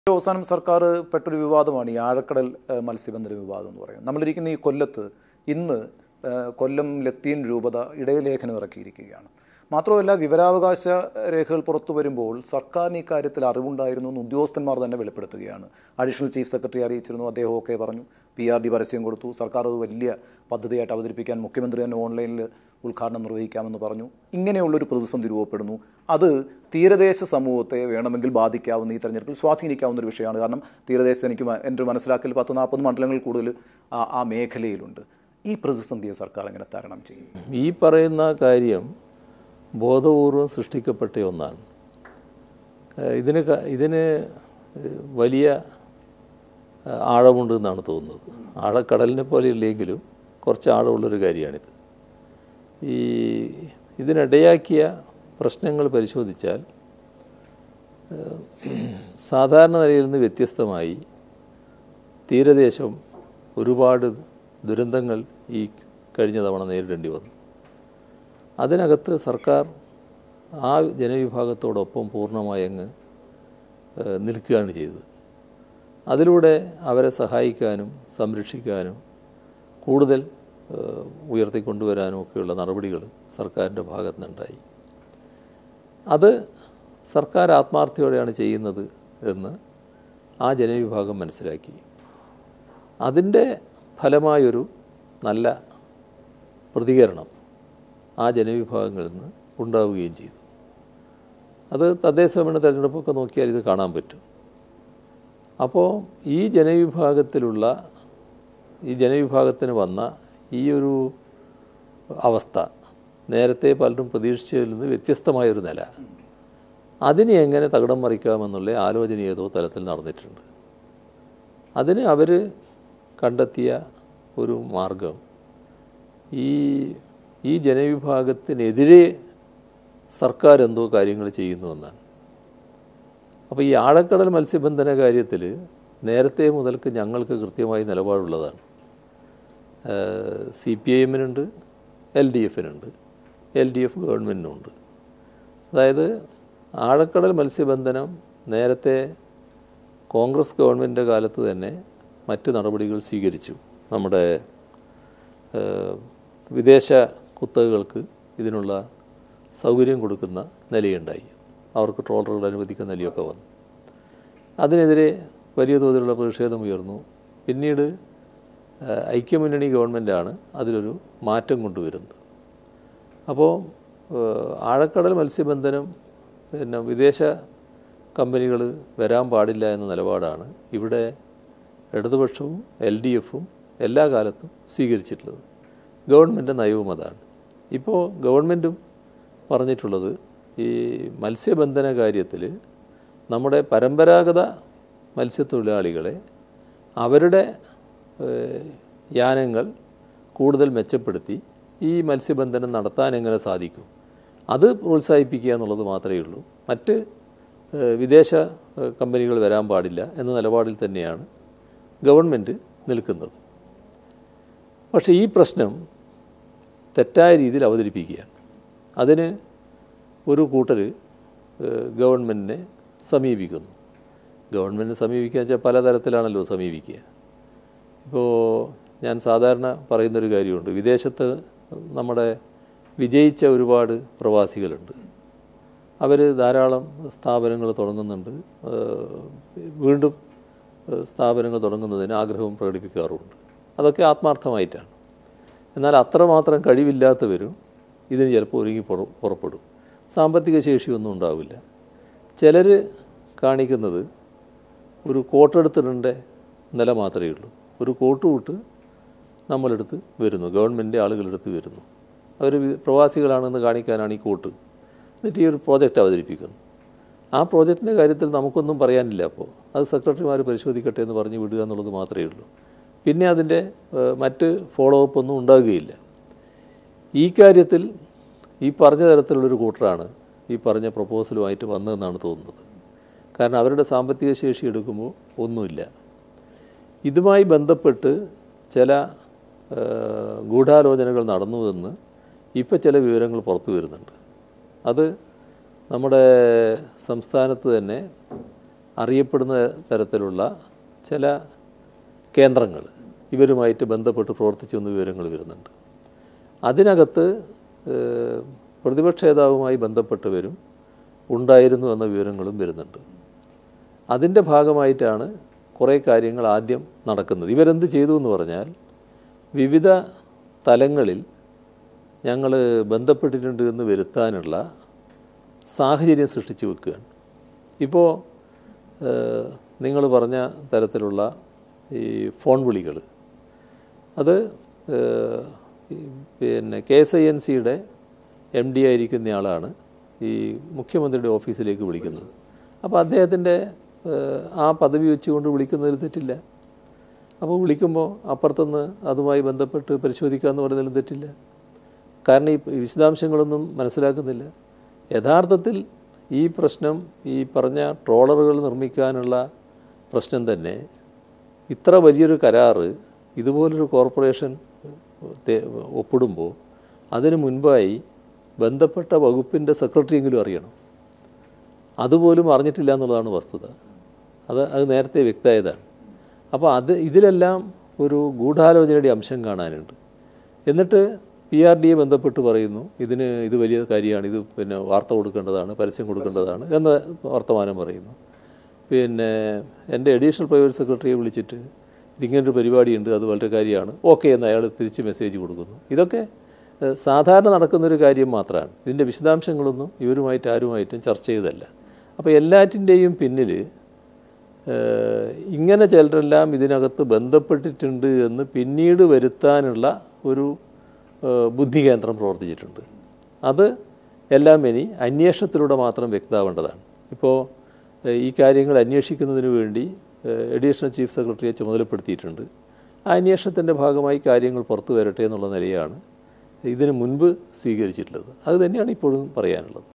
അവസാനം സർക്കാർ പെട്ടൊരു വിവാദമാണ് ഈ ആഴക്കടൽ ഏഹ്, മത്സ്യബന്ധന വിവാദം എന്ന് പറയുന്നത് നമ്മളിരിക്കുന്ന ഈ കൊല്ലത്ത് ഇന്ന് ഏഹ്, കൊല്ലം ലത്തീൻ രൂപത ഇടയലേഖനം ഇറക്കിയിരിക്കുകയാണ് മാത്രമല്ല വിവരാവകാശ രേഖകൾ പുറത്തു വരുമ്പോൾ സർക്കാരിന് ഇക്കാര്യത്തിൽ അറിവുണ്ടായിരുന്നു എന്ന് ഉദ്യോഗസ്ഥന്മാർ തന്നെ വെളിപ്പെടുത്തുകയാണ് അഡീഷണൽ ചീഫ് സെക്രട്ടറി അറിയിച്ചിരുന്നു അദ്ദേഹം ഒക്കെ പറഞ്ഞു പി ആർ ഡി പരസ്യം കൊടുത്തു സർക്കാർ അത് വലിയ പദ്ധതിയായിട്ട് അവതരിപ്പിക്കാൻ മുഖ്യമന്ത്രി തന്നെ ഓൺലൈനിൽ ഉദ്ഘാടനം നിർവഹിക്കാമെന്ന് പറഞ്ഞു ഇങ്ങനെയുള്ളൊരു പ്രതിസന്ധി രൂപപ്പെടുന്നു അത് തീരദേശ സമൂഹത്തെ വേണമെങ്കിൽ ബാധിക്കാവുന്ന ഈ തെരഞ്ഞെടുപ്പിൽ സ്വാധീനിക്കാവുന്ന ഒരു വിഷയമാണ് കാരണം തീരദേശത്ത് എനിക്ക് മ- എൻ്റെ ഒരു മനസ്സിലാക്കൽ പത്ത് നാൽപ്പത് മണ്ഡലങ്ങൾ കൂടുതൽ ആ- ആ മേഖലയിലുണ്ട് ഈ പ്രതിസന്ധിയെ സർക്കാർ എങ്ങനെ തരണം ചെയ്യും ഈ പറയുന്ന കാര്യം ബോധപൂർവം സൃഷ്ടിക്കപ്പെട്ട ഒന്നാണ് ഏഹ് ഇതിന് ക- ഇതിന് വലിയ ഏഹ് ആഴമുണ്ട് എന്നാണ് തോന്നുന്നത് ആഴക്കടലിനെ പോലെ ഇല്ലെങ്കിലും കുറച്ച് ആഴമുള്ളൊരു കാര്യമാണിത് ഈ ഇതിനിടയാക്കിയ പ്രശ്നങ്ങൾ പരിശോധിച്ചാൽ ഏഹ് സാധാരണ നിലയിൽ നിന്ന് വ്യത്യസ്തമായി തീരദേശം ഒരുപാട് ദുരന്തങ്ങൾ ഈ കഴിഞ്ഞ തവണ നേരിടേണ്ടി വന്നു അതിനകത്ത് സർക്കാർ ആ ജനവിഭാഗത്തോടൊപ്പം പൂർണ്ണമായി അങ്ങ് ഏഹ്, നിൽക്കുകയാണ് ചെയ്തത് അതിലൂടെ അവരെ സഹായിക്കാനും സംരക്ഷിക്കാനും കൂടുതൽ ഏഹ്, ഉയർത്തിക്കൊണ്ടുവരാനും ഒക്കെയുള്ള നടപടികൾ സർക്കാരിൻ്റെ ഭാഗത്തു നിന്നുണ്ടായി അത് സർക്കാർ ആത്മാർത്ഥയോടെയാണ് ചെയ്യുന്നത് എന്ന് ആ ജനവിഭാഗം മനസ്സിലാക്കി അതിൻ്റെ ഫലമായൊരു നല്ല പ്രതികരണം ആ ജനവിഭാഗങ്ങളിൽ നിന്ന് ഉണ്ടാവുകയും ചെയ്തു അത് തദ്ദേശ ഭരണ തെരഞ്ഞെടുപ്പൊക്കെ നോക്കിയാൽ ഇത് കാണാൻ പറ്റും അപ്പോൾ ഈ ജനവിഭാഗത്തിലുള്ള ഈ ജനവിഭാഗത്തിന് വന്ന ഈ ഒരു അവസ്ഥ നേരത്തെ പലരും പ്രതീക്ഷിച്ചതിൽ നിന്ന് വ്യത്യസ്തമായൊരു നില അതിനെ എങ്ങനെ തകിടം മറിക്കാമെന്നുള്ള ആലോചന ഏതോ തലത്തിൽ നടന്നിട്ടുണ്ട് അതിന് അവർ കണ്ടെത്തിയ ഒരു മാർഗം ഈ ഈ ജനവിഭാഗത്തിനെതിരെ സർക്കാർ എന്തോ കാര്യങ്ങൾ ചെയ്യുന്നുവെന്നാണ് അപ്പോൾ ഈ ആഴക്കടൽ മത്സ്യബന്ധന കാര്യത്തിൽ നേരത്തെ മുതൽക്ക് ഞങ്ങൾക്ക് കൃത്യമായി നിലപാടുള്ളതാണ് സി പി ഐ എമ്മിനുണ്ട് എൽ ഡി എഫിനുണ്ട് എൽ ഡി എഫ് ഗവൺമെൻറ്റിനുണ്ട് അതായത് ആഴക്കടൽ മത്സ്യബന്ധനം നേരത്തെ കോൺഗ്രസ് ഗവൺമെൻറ്റിൻ്റെ കാലത്ത് തന്നെ മറ്റ് നടപടികൾ സ്വീകരിച്ചു നമ്മുടെ ഏഹ്, വിദേശ കുത്തകകൾക്ക് ഇതിനുള്ള സൗകര്യം കൊടുക്കുന്ന നിലയുണ്ടായി അവർക്ക് ട്രോളറുകൾ അനുവദിക്കുന്ന നിലയൊക്കെ വന്നു അതിനെതിരെ വലിയ തോതിലുള്ള പ്രതിഷേധം ഉയർന്നു പിന്നീട് ഏഹ്, ഐക്യമുന്നണി ഗവൺമെൻറ്റാണ് അതിലൊരു മാറ്റം കൊണ്ടുവരുന്നത് അപ്പോൾ ഏഹ്, ആഴക്കടൽ മത്സ്യബന്ധനം പിന്നെ വിദേശ കമ്പനികൾ വരാൻ പാടില്ല എന്ന നിലപാടാണ് ഇവിടെ ഇടതുപക്ഷവും എൽ ഡി എഫും എല്ലാ കാലത്തും സ്വീകരിച്ചിട്ടുള്ളത് ഗവൺമെൻറ് നയവും അതാണ് ഇപ്പോൾ ഗവൺമെൻറ്റും പറഞ്ഞിട്ടുള്ളത് ഈ മത്സ്യബന്ധന കാര്യത്തിൽ നമ്മുടെ പരമ്പരാഗത മത്സ്യത്തൊഴിലാളികളെ അവരുടെ ഏഹ്, യാനങ്ങൾ കൂടുതൽ മെച്ചപ്പെടുത്തി ഈ മത്സ്യബന്ധനം നടത്താൻ എങ്ങനെ സാധിക്കും അത് പ്രോത്സാഹിപ്പിക്കുക എന്നുള്ളത് മാത്രമേ ഉള്ളൂ മറ്റ് ഏഹ്, വിദേശ ഏഹ്, കമ്പനികൾ വരാൻ പാടില്ല എന്ന നിലപാടിൽ തന്നെയാണ് ഗവൺമെൻറ് നിൽക്കുന്നത് പക്ഷേ ഈ പ്രശ്നം തെറ്റായ രീതിയിൽ അവതരിപ്പിക്കുകയാണ് അതിന് ഒരു കൂട്ടർ ഗവൺമെൻറ്റിനെ സമീപിക്കുന്നു ഗവൺമെൻറ്റിനെ സമീപിക്കുക വെച്ചാൽ പലതരത്തിലാണല്ലോ സമീപിക്കുക ഇപ്പോൾ ഞാൻ സാധാരണ പറയുന്നൊരു കാര്യമുണ്ട് വിദേശത്ത് നമ്മുടെ വിജയിച്ച ഒരുപാട് പ്രവാസികളുണ്ട് അവർ ധാരാളം സ്ഥാപനങ്ങൾ തുടങ്ങുന്നുണ്ട് ഏഹ് വീണ്ടും ഏഹ് സ്ഥാപനങ്ങൾ തുടങ്ങുന്നതിന് ആഗ്രഹവും പ്രകടിപ്പിക്കാറുമുണ്ട് അതൊക്കെ ആത്മാർത്ഥമായിട്ടാണ് എന്നാൽ അത്രമാത്രം കഴിവില്ലാത്തവരും ഇതിന് ചിലപ്പോൾ ഒരുങ്ങി പുറ- പുറപ്പെടും സാമ്പത്തിക ശേഷിയൊന്നും ഉണ്ടാവില്ല ചിലർ കാണിക്കുന്നത് ഒരു കോട്ടെടുത്തിടേണ്ട നില മാത്രമേ ഉള്ളൂ ഒരു കോട്ട് വിട്ട് നമ്മളെടുത്ത് വരുന്നു ഗവൺമെൻറ് ആളുകളെടുത്ത് വരുന്നു അവർ പ്രവാസികളാണെന്ന് കാണിക്കാനാണ് ഈ കോട്ട് എന്നിട്ട് ഈ ഒരു പ്രോജക്റ്റ് അവതരിപ്പിക്കുന്നു ആ പ്രോജക്റ്റിൻ്റെ കാര്യത്തിൽ നമുക്കൊന്നും പറയാനില്ല അപ്പോൾ അത് സെക്രട്ടറിമാർ പരിശോധിക്കട്ടെ എന്ന് പറഞ്ഞ് വിടുക എന്നുള്ളത് മാത്രമേ ഉള്ളൂ പിന്നെ അതിൻ്റെ ഏഹ്, മറ്റ് ഫോളോ അപ്പ് ഒന്നും ഉണ്ടാകുകയില്ല ഈ കാര്യത്തിൽ ഈ പറഞ്ഞ തരത്തിലുള്ളൊരു കൂട്ടറാണ് ഈ പറഞ്ഞ പ്രപ്പോസലുമായിട്ട് വന്നതെന്നാണ് തോന്നുന്നത് കാരണം അവരുടെ സാമ്പത്തിക ശേഷി എടുക്കുമ്പോൾ ഒന്നുമില്ല ഇതുമായി ബന്ധപ്പെട്ട് ചില ഏഹ്, ഗൂഢാലോചനകൾ നടന്നുവെന്ന് ഇപ്പോൾ ചില വിവരങ്ങൾ പുറത്തു വരുന്നുണ്ട് അത് നമ്മുടെ സംസ്ഥാനത്ത് തന്നെ അറിയപ്പെടുന്ന തരത്തിലുള്ള ചില കേന്ദ്രങ്ങൾ ഇവരുമായിട്ട് ബന്ധപ്പെട്ട് പ്രവർത്തിച്ചു എന്ന വിവരങ്ങൾ വരുന്നുണ്ട് അതിനകത്ത് ഏഹ്, പ്രതിപക്ഷ നേതാവുമായി ബന്ധപ്പെട്ടവരും ഉണ്ടായിരുന്നു എന്ന വിവരങ്ങളും വരുന്നുണ്ട് അതിൻ്റെ ഭാഗമായിട്ടാണ് കുറേ കാര്യങ്ങൾ ആദ്യം നടക്കുന്നത് ഇവരെന്ത് ചെയ്തു എന്ന് പറഞ്ഞാൽ വിവിധ തലങ്ങളിൽ ഞങ്ങൾ ബന്ധപ്പെട്ടിട്ടുണ്ട് എന്ന് വരുത്താനുള്ള സാഹചര്യം സൃഷ്ടിച്ചു വെക്കുകയാണ് ഇപ്പോൾ നിങ്ങൾ പറഞ്ഞ തരത്തിലുള്ള ഈ ഫോൺ വിളികൾ അത് ഏഹ്, ഈ പിന്നെ കെ എസ് ഐ എൻ സിയുടെ എം ഡി ആയിരിക്കുന്നയാളാണ് ഈ മുഖ്യമന്ത്രിയുടെ ഓഫീസിലേക്ക് വിളിക്കുന്നത് അപ്പോൾ അദ്ദേഹത്തിൻ്റെ ഏഹ്, ആ പദവി വെച്ചുകൊണ്ട് വിളിക്കുന്നതിൽ തെറ്റില്ല അപ്പോൾ വിളിക്കുമ്പോൾ അപ്പുറത്തുനിന്ന് അതുമായി ബന്ധപ്പെട്ട് പരിശോധിക്കുക എന്ന് പറയുന്നതിലും തെറ്റില്ല കാരണം ഈ വിശദാംശങ്ങളൊന്നും മനസ്സിലാക്കുന്നില്ല യഥാർത്ഥത്തിൽ ഈ പ്രശ്നം ഈ പറഞ്ഞ ട്രോളറുകൾ നിർമ്മിക്കാനുള്ള പ്രശ്നം തന്നെ ഇത്ര വലിയൊരു കരാറ് ഇതുപോലൊരു കോർപ്പറേഷൻ തെ- ഒപ്പിടുമ്പോൾ അതിനു മുൻപായി ബന്ധപ്പെട്ട വകുപ്പിൻ്റെ സെക്രട്ടറിയെങ്കിലും അറിയണം അതുപോലും അറിഞ്ഞിട്ടില്ല എന്നുള്ളതാണ് വസ്തുത അത് അത് നേരത്തെ വ്യക്തമായതാണ് അപ്പോൾ അത് ഇതിലെല്ലാം ഒരു ഗൂഢാലോചനയുടെ അംശം കാണാനുണ്ട് എന്നിട്ട് പി ആർ ഡിയെ ബന്ധപ്പെട്ട് പറയുന്നു ഇതിന് ഇത് വലിയ കാര്യമാണ് ഇത് പിന്നെ വാർത്ത കൊടുക്കേണ്ടതാണ് പരസ്യം കൊടുക്കേണ്ടതാണ് എന്ന വർത്തമാനം പറയുന്നു പിന്നെ എൻ്റെ അഡീഷണൽ പ്രൈവറ്റ് സെക്രട്ടറിയെ വിളിച്ചിട്ട് ഇതിങ്ങനൊരു പരിപാടിയുണ്ട് അത് വളരെ കാര്യമാണ് ഓക്കെ എന്ന് അയാൾ തിരിച്ച് മെസ്സേജ് കൊടുക്കുന്നു ഇതൊക്കെ ഏഹ്, സാധാരണ നടക്കുന്നൊരു കാര്യം മാത്രമാണ് ഇതിൻ്റെ വിശദാംശങ്ങളൊന്നും ഇവരുമായിട്ട് ആരുമായിട്ടും ചർച്ച ചെയ്തല്ല അപ്പോൾ എല്ലാറ്റിൻ്റെയും പിന്നിൽ ഏഹ്, ഇങ്ങനെ ചിലരെല്ലാം ഇതിനകത്ത് ബന്ധപ്പെട്ടിട്ടുണ്ട് എന്ന് പിന്നീട് വരുത്താനുള്ള ഒരു ഏഹ്, ബുദ്ധി കേന്ദ്രം പ്രവർത്തിച്ചിട്ടുണ്ട് അത് എല്ലാം ഇനി അന്വേഷണത്തിലൂടെ മാത്രം വ്യക്തമാവേണ്ടതാണ് ഇപ്പോൾ ഏഹ്, ഈ കാര്യങ്ങൾ അന്വേഷിക്കുന്നതിന് വേണ്ടി അഡീഷണൽ ചീഫ് സെക്രട്ടറിയെ ചുമതലപ്പെടുത്തിയിട്ടുണ്ട് ആ അന്വേഷണത്തിൻ്റെ ഭാഗമായി കാര്യങ്ങൾ പുറത്തു വരട്ടെ എന്നുള്ള നിലയാണ് ഇതിനു മുൻപ് സ്വീകരിച്ചിട്ടുള്ളത് അത് തന്നെയാണ് ഇപ്പോഴും പറയാനുള്ളത്